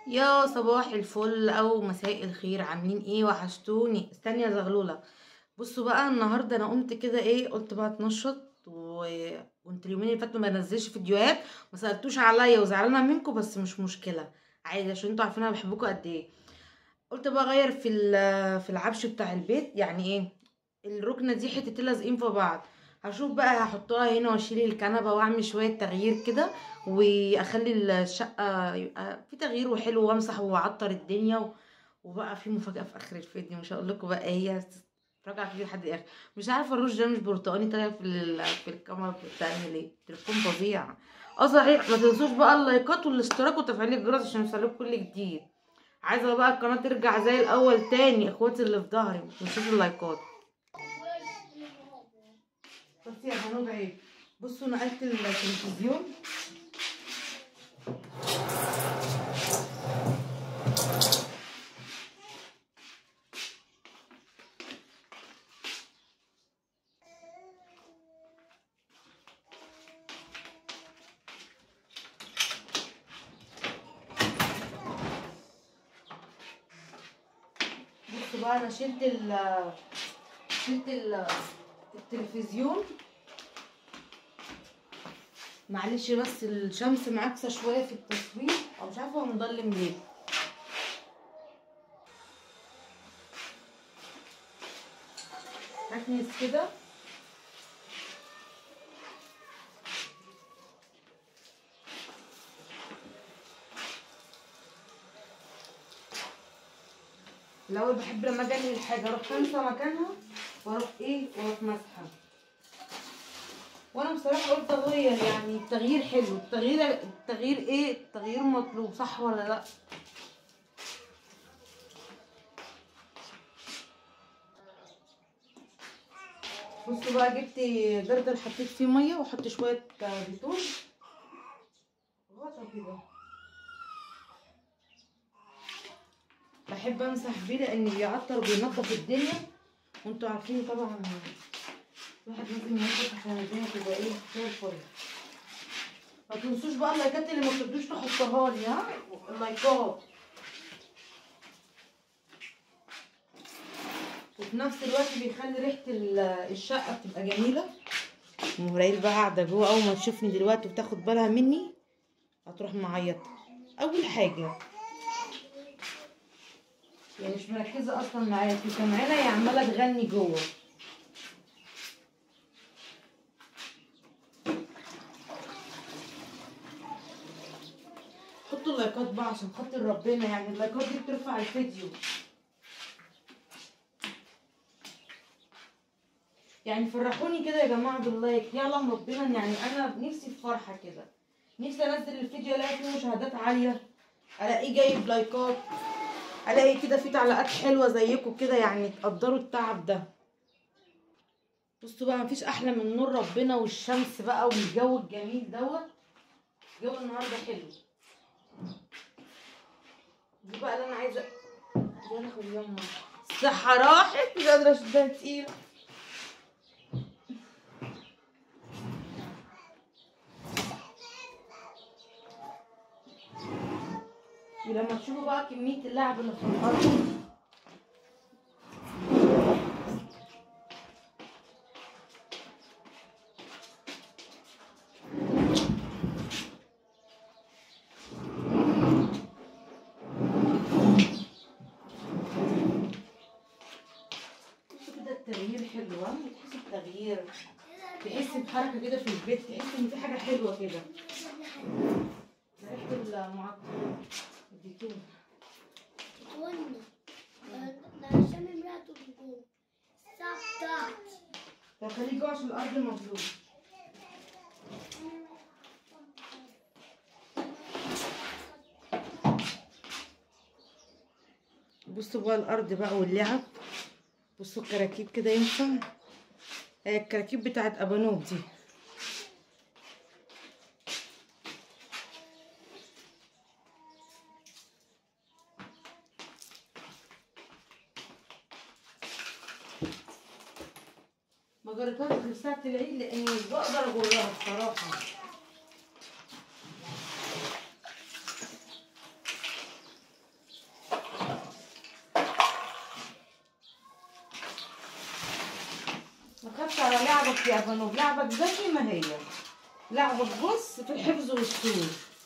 يا صباح الفل او مساء الخير عاملين ايه وحشتوني استني يا زغلوله بصوا بقى النهارده انا قمت كده ايه قلت بقى اتنشط وكنت اليومين اللي فاتوا ما بنزلش فيديوهات ما سالتوش عليا وزعلانه منكم بس مش مشكله عادي عشان انتوا عارفين انا بحبكم قد ايه قلت بقى اغير في ال- في العفش بتاع البيت يعني ايه الركنه دي حتتين لازقين في بعض هشوف بقى هحطها هنا واشيل الكنبه واعمل شويه تغيير كده واخلي الشقه يبقى في تغيير وحلو وامسح واعطر الدنيا و... وبقى في مفاجاه في اخر الفيديو مش هقول لكم بقى ايه هي اتفرجوا على الفيديو لحد الاخر مش عارفه الروج ده مش برتقاني طالع في ال... في الكاميرا بتعمل ايه التليفون فظيع اه صحيح ما تنسوش بقى اللايكات والاشتراك وتفعيل الجرس عشان يوصلكوا كل جديد عايزه بقى القناه ترجع زي الاول تاني اخواتي اللي في ظهري متنسوش اللايكات بس يا هنوب عيب بصوا نقلت التلفزيون بصوا بقى انا شلت ال شلت ال التلفزيون معلش بس الشمس معاكسه شويه في التصوير او مش عارفه هو مضلم ليه هكنس كده الاول بحب لما اجي انقل الحاجه اروح خامسه مكانها واروح ايه واروح ماسحه وانا بصراحه قلت اغير يعني التغيير حلو التغيير التغيير ايه التغيير مطلوب صح ولا لا بصوا بقى جبت جردل حطيت فيه ميه واحط شويه ديتول غطا كده بحب امسح بيه لان بيعطر وبينضف الدنيا وانتوا عارفين طبعا الواحد لازم ينضف عشان الدنيا تبقى ايه زي الفل ما تنسوش بقى اللايكات اللي ما بتردوش تحطوها لي ها اللايكات وفي نفس الوقت بيخلي ريحه الشقه بتبقى جميله مهريل بقى قاعده جوه اول ما تشوفني دلوقتي وتاخد بالها مني هتروح معيطه اول حاجه يعني مش مركزه اصلا معايا في سامعانا هي عماله تغني جوه حطوا اللايكات بقى عشان خاطر ربنا يعني اللايكات دي بترفع الفيديو يعني فرحوني كده يا جماعه باللايك يعلم ربنا يعني انا نفسي في فرحه كده نفسي انزل الفيديو الاقي فيه مشاهدات عاليه الاقيه جايب لايكات الاقي كده في تعليقات حلوه زيكم كده يعني تقدروا التعب ده بصوا بقى مفيش احلى من نور ربنا والشمس بقى والجو الجميل دوت الجو النهارده حلو دي بقى اللي انا عايزه يا لهوي يما الصحه راحت مش قادره اشدها تقيله ولما تشوفوا بقى كمية اللعب اللي في الأرض بصوا كده التغيير حلو ها تحسي بتغيير تحسي بحركة كده في البيت تحسي إن في حاجة حلوة كده ريحة المعطر الديتول قلنا عشان امرأته بتقول الساعة بتاعتي طب خليك جوه عشان الأرض مبلول بصوا بقى الأرض بقى واللعب بصوا الكراكيب كده ينفع هي الكراكيب بتاعت أبانوب دي ما جربتهاش غير ساعة العيد لأني مش بقدر أجرها بصراحة تخافش على لعبك يا بنوب لعبك زي ما هي لعبك بص في الحفظ والسور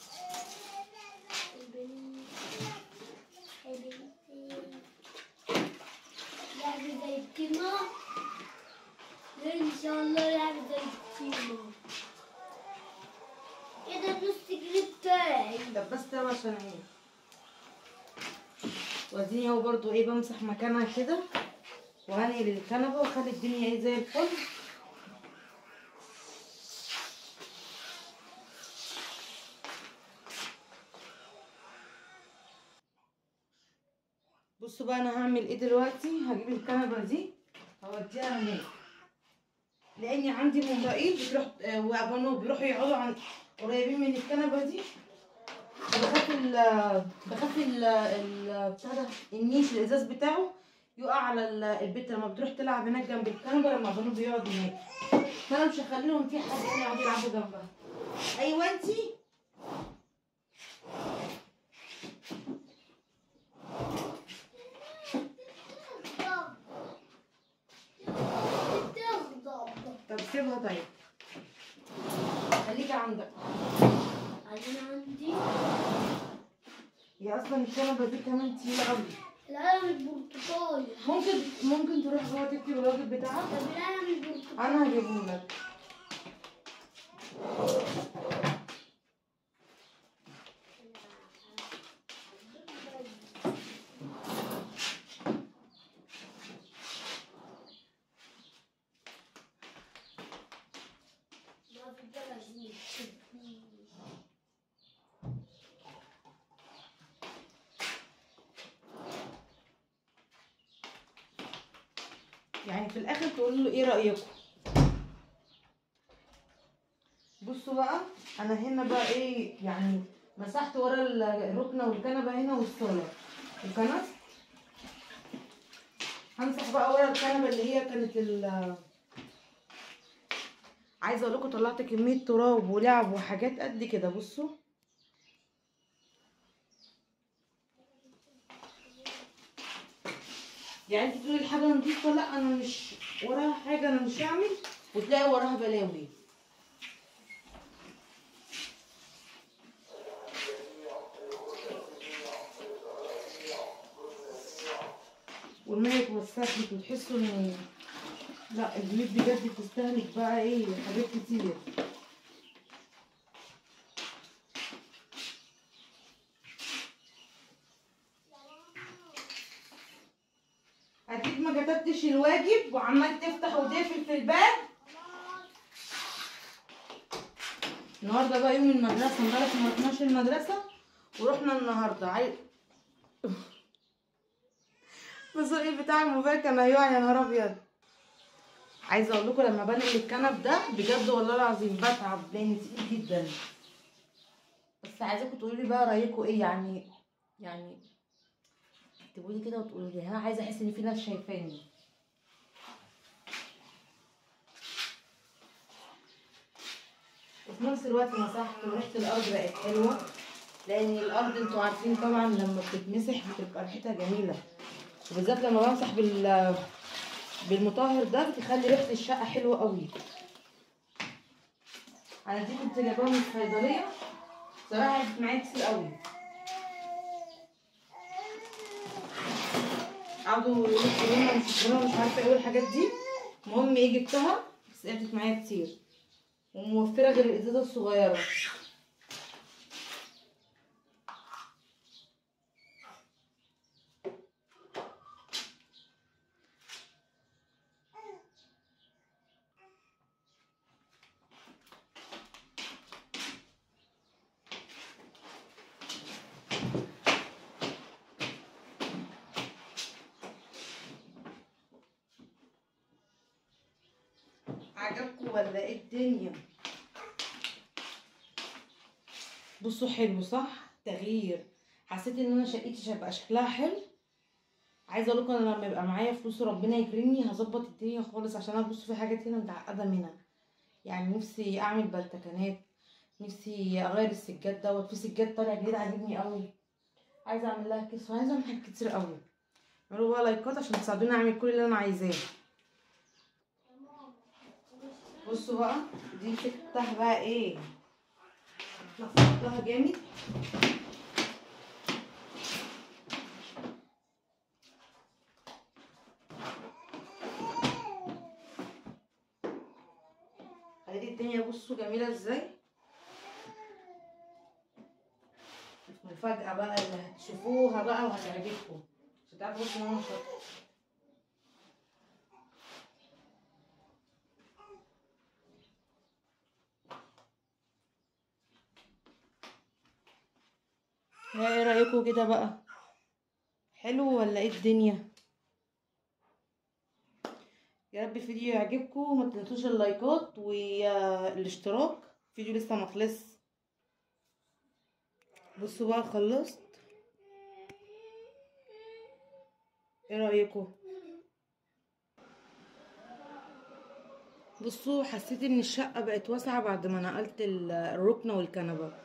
لعبة زي الكيمو إن شاء الله لعبة زي الكيمو كده نص جنيه بتاعي طب بس ده عشان ايه واديني اهو برضو ايه بمسح مكانها كده وهنقل الكنبه واخلي الدنيا ايه زي الفل بصوا بقى انا هعمل ايه دلوقتي هجيب الكنبه دي هوديها هناك لاني عندي موبايل بتروح آه، وابانو بيروحوا يقعدوا عن قريبين من الكنبه دي بخاف ال بخاف ال ال بتاع ده النيش الازاز بتاعه يقع على ال- البت لما بتروح تلعب هناك جنب الكنبه لما ابانو بيقعد هناك فانا مش هخليهم في حد يعني يقعدوا يلعبوا جنبها ايوه انتي تغضب طب سيبها طيب خليكي عندك أنا عندي هي اصلا الكنبه دي كمان تقيله قوي القلم البرتقالي ممكن ممكن تروح جوه تكتب الواجب بتاعك طب القلم البرتقالي انا هجيبهولك ما في جرس يعني في الاخر تقول له ايه رايكم بصوا بقى انا هنا بقى ايه يعني مسحت ورا ال- الركنه والكنبه هنا والصاله الكنب همسح بقى ورا الكنبه اللي هي كانت ال عايزه اقول لكم طلعت كميه تراب ولعب وحاجات قد كده بصوا يعني انت تقولي الحاجه نضيفه لا انا مش وراها حاجه انا مش هعمل وتلاقي وراها بلاوي والمية اتوسخت وتحسوا ان لا البيوت بجد بتستهلك بقى ايه حاجات كتير اكيد ما كتبتش الواجب وعمال تفتح وتقفل في الباب النهارده بقى يوم المدرسه امبارح ما رحناش المدرسه ورحنا النهارده عايز بس ايه بتاع الموبايل كان هيقع يا نهار ابيض عايزه اقول لكم لما بنقل الكنب ده بجد والله العظيم بتعب لان تقيل جدا بس عايزاكم تقولوا لي بقى رايكم ايه يعني يعني اكتبوا لي كده وتقولوا لي انا عايزه احس ان في ناس شايفاني وفي نفس الوقت مسحت وريحه الارض بقت حلوه لان الارض انتوا عارفين طبعا لما بتتمسح بتبقى ريحتها جميله وبالذات لما بمسح بال بالمطهر ده بتخلي ريحه الشقه حلوه قوي انا دي كنت جايباها من الصيدليه صراحه عجبت معايا كتير قوي قعدوا يقولوا لنا مش يقولوا مش عارفه ايه والحاجات دي المهم ايه جبتها بس قعدت معايا كتير وموفره غير الازازه الصغيره عجبكم ولا ايه الدنيا بصوا حلو صح تغيير حسيت ان انا شقتي هيبقى شكلها حلو عايزه اقول لكم انا لما يبقى معايا فلوس وربنا يكرمني هظبط الدنيا خالص عشان انا بص في حاجات هنا متعقده منها يعني نفسي اعمل بلتكنات نفسي اغير السجاد دوت في سجاد طالع جديد عاجبني قوي عايزه اعمل لها كيس وعايزه اعمل حاجات كتير قوي اعملوا بقى لايكات عشان تساعدوني اعمل كل اللي انا عايزاه بصوا بقى دي فتحها بقى ايه لفظتها جامد ادي الدنيا بصوا جميله ازاي المفاجأة بقى اللي هتشوفوها بقى وهتعجبكم مش هتعرفوا بصوا ماما شاطرة ها ايه رأيكم كده بقى حلو ولا ايه الدنيا يا رب الفيديو يعجبكم وما تنسوش اللايكات والاشتراك الفيديو لسه ما خلص بصوا بقى خلصت ايه رايكم بصوا حسيت ان الشقه بقت واسعه بعد ما نقلت ال- الركنه والكنبه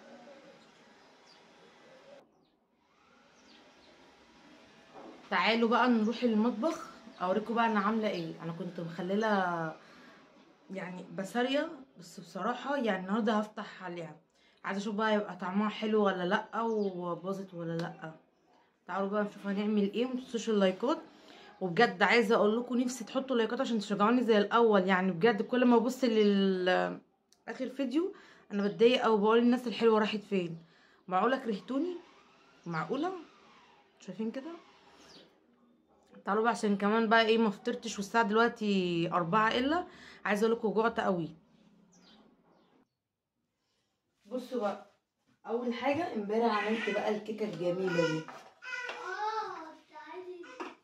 تعالوا بقى نروح المطبخ اوريكم بقى انا عامله ايه انا كنت مخلله يعني بسارية بس بصراحه يعني النهارده هفتح عليها عايزه اشوف بقى يبقى طعمها حلو ولا لا وباظت ولا لا تعالوا بقى نشوف هنعمل ايه متنسوش اللايكات وبجد عايزه اقول لكم نفسي تحطوا لايكات عشان تشجعوني زي الاول يعني بجد كل ما ابص لل اخر فيديو انا بتضايق او بقول الناس الحلوه راحت فين معقوله كرهتوني معقوله شايفين كده تعالوا بقى عشان كمان بقى ايه ما فطرتش والساعه دلوقتي أربعة الا عايزه اقول لكم جوعت قوي بصوا بقى اول حاجه امبارح عملت بقى الكيكه الجميله دي اه تعالي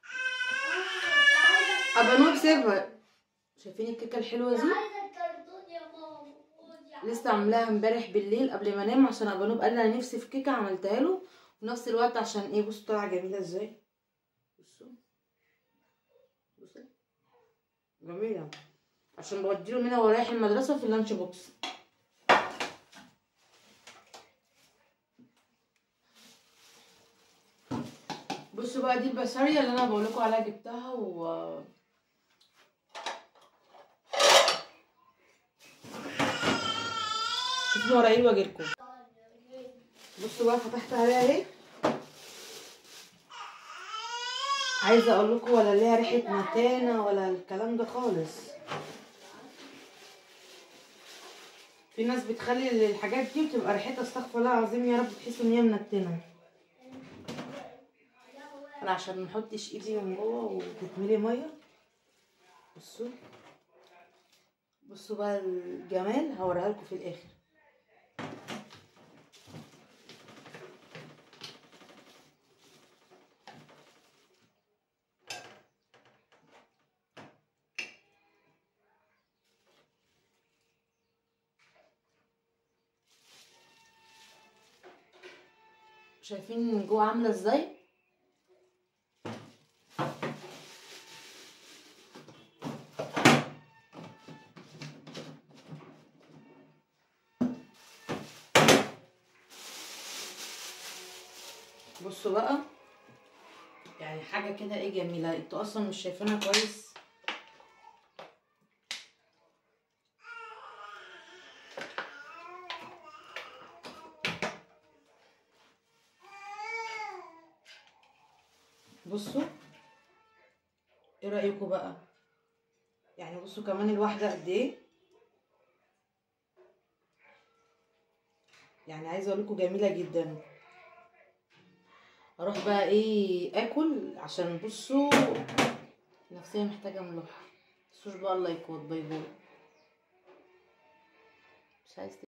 اه تعالي ابقى نور سيبها شايفين الكيكه الحلوه دي عايزه الكرتون يا ماما خدي. لسه عاملاها امبارح بالليل قبل ما انام عشان ابانوب قال لي انا نفسي في كيكه عملتها له وفي نفس الوقت عشان ايه بصوا طالعه جميله ازاي بصوا بصوا جميله عشان بوديله منها ورايح المدرسه في اللانش بوكس بصوا بقى دي البسارية اللي انا بقول لكم عليها جبتها و شوفوا ورا ايه واجيلكم بصوا بقى فتحت عليها اهي عايزه اقول لكم ولا ليها ريحه متانه ولا الكلام ده خالص في ناس بتخلي الحاجات دي بتبقى ريحتها استغفر الله العظيم يا رب تحس ان هي منتنه انا عشان ما احطش ايدي من جوه وتتملي ميه بصوا بصوا بقى الجمال هوريها لكم في الاخر شايفين من جوه عامله ازاي بصوا بقى يعني حاجه كده ايه جميله انتوا اصلا مش شايفينها كويس بصوا ايه رايكم بقى يعني بصوا كمان الواحده قد ايه يعني عايزه اقول لكم جميله جدا اروح بقى ايه اكل عشان بصوا نفسيا محتاجه ملوحه بصوش بقى اللايكات باي باي مش عايز